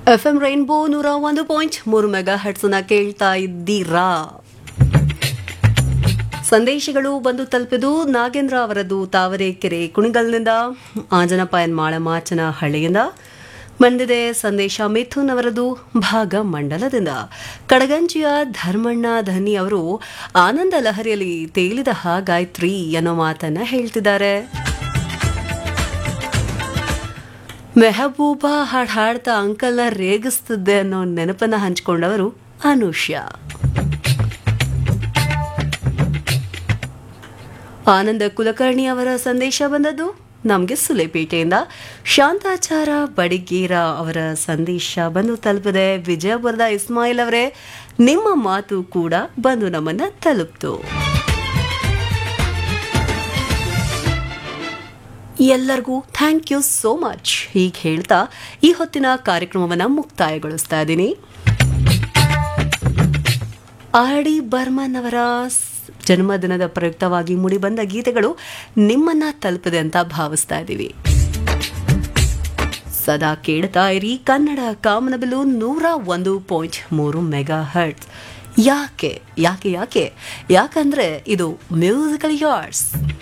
F M rainbow ನೂರ ಒಂದು point ಮೂರು ಮೆಗಾ ಹಟ್ಸನ್ನ ಕೇಳ್ತಾ ಇದ್ದೀರಾ ಸಂದೇಶಗಳು ಬಂದು ತಲುಪಿದು ನಾಗೇಂದ್ರ ಅವರದ್ದು ತಾವರೆಕೆರೆ ಕುಣಿಗಲ್ನಿಂದ ಆಂಜನಪಾಯನ್ ಮಾಳಮಾಚನ ಹಳ್ಳಿಯಿಂದ ಬಂದಿದೆ ಸಂದೇಶ ಮಿಥುನ್ ಅವರದು ಭಾಗ ಮಂಡಲದಿಂದ ಕಡಗಂಜಿಯ ಧರ್ಮಣ್ಣ ಧನಿ ಅವರು ಆನಂದ ಲಹರಿಯಲ್ಲಿ ತೇಲಿದ ಹಾಗಾಯ್ತ್ರಿ ಅನ್ನೋ ಮಾತನ್ನ ಹೇಳ್ತಿದ್ದಾರೆ ಮೆಹಬೂಬಾ ಹಾಡ್ ಹಾಡ್ತಾ ಅಂಕಲ್ನ ರೇಗಿಸ್ತಿದ್ದೆ ಅನ್ನೋ ನೆನಪನ್ನ ಹಂಚಿಕೊಂಡವರು ಅನುಷ್ಯಾ ಆನಂದ ಕುಲಕರ್ಣಿ ಅವರ ಸಂದೇಶ ಬಂದದ್ದು ನಮಗೆ ಸುಲೇಪೇಟೆಯಿಂದ ಶಾಂತಾಚಾರ ಬಡಿಗೇರ ಅವರ ಸಂದೇಶ ಬಂದು ತಲುಪಿದೆ ವಿಜಯಪುರದ ಇಸ್ಮಾಯಿಲ್ ಅವರೇ ನಿಮ್ಮ ಮಾತು ಕೂಡ ಬಂದು ನಮ್ಮನ್ನ ತಲುಪ್ತು ಎಲ್ಲರಿಗೂ ಥ್ಯಾಂಕ್ ಯು ಸೋ ಮಚ್ ಹೀಗೆ ಹೇಳ್ತಾ ಈ ಹೊತ್ತಿನ ಕಾರ್ಯಕ್ರಮವನ್ನು ಮುಕ್ತಾಯಗೊಳಿಸ್ತಾ ಇದ್ದೀನಿ ಆರ್ ಡಿ ಬರ್ಮನ್ ಅವರ ಸ್- ಜನ್ಮದಿನದ ಪ್ರಯುಕ್ತವಾಗಿ ಮೂಡಿಬಂದ ಗೀತೆಗಳು ನಿಮ್ಮನ್ನ ತಲುಪಿದೆ ಅಂತ ಭಾವಿಸ್ತಾ ಇದ್ದೀವಿ ಸದಾ ಕೇಳ್ತಾ ಇರಿ ಕನ್ನಡ ಕಾಮನಬಿಲ್ಲು ನೂರ ಒಂದು ಪಾಯಿಂಟ್ ಮೂರು ಮೆಗಾ ಹರ್ಟ್ಸ್ ಯಾಕೆ ಯಾಕೆ ಯಾಕೆ ಯಾಕಂದ್ರೆ ಇದು ಮ್ಯೂಸಿಕಲ್ ಯಾರ್ಡ್ಸ್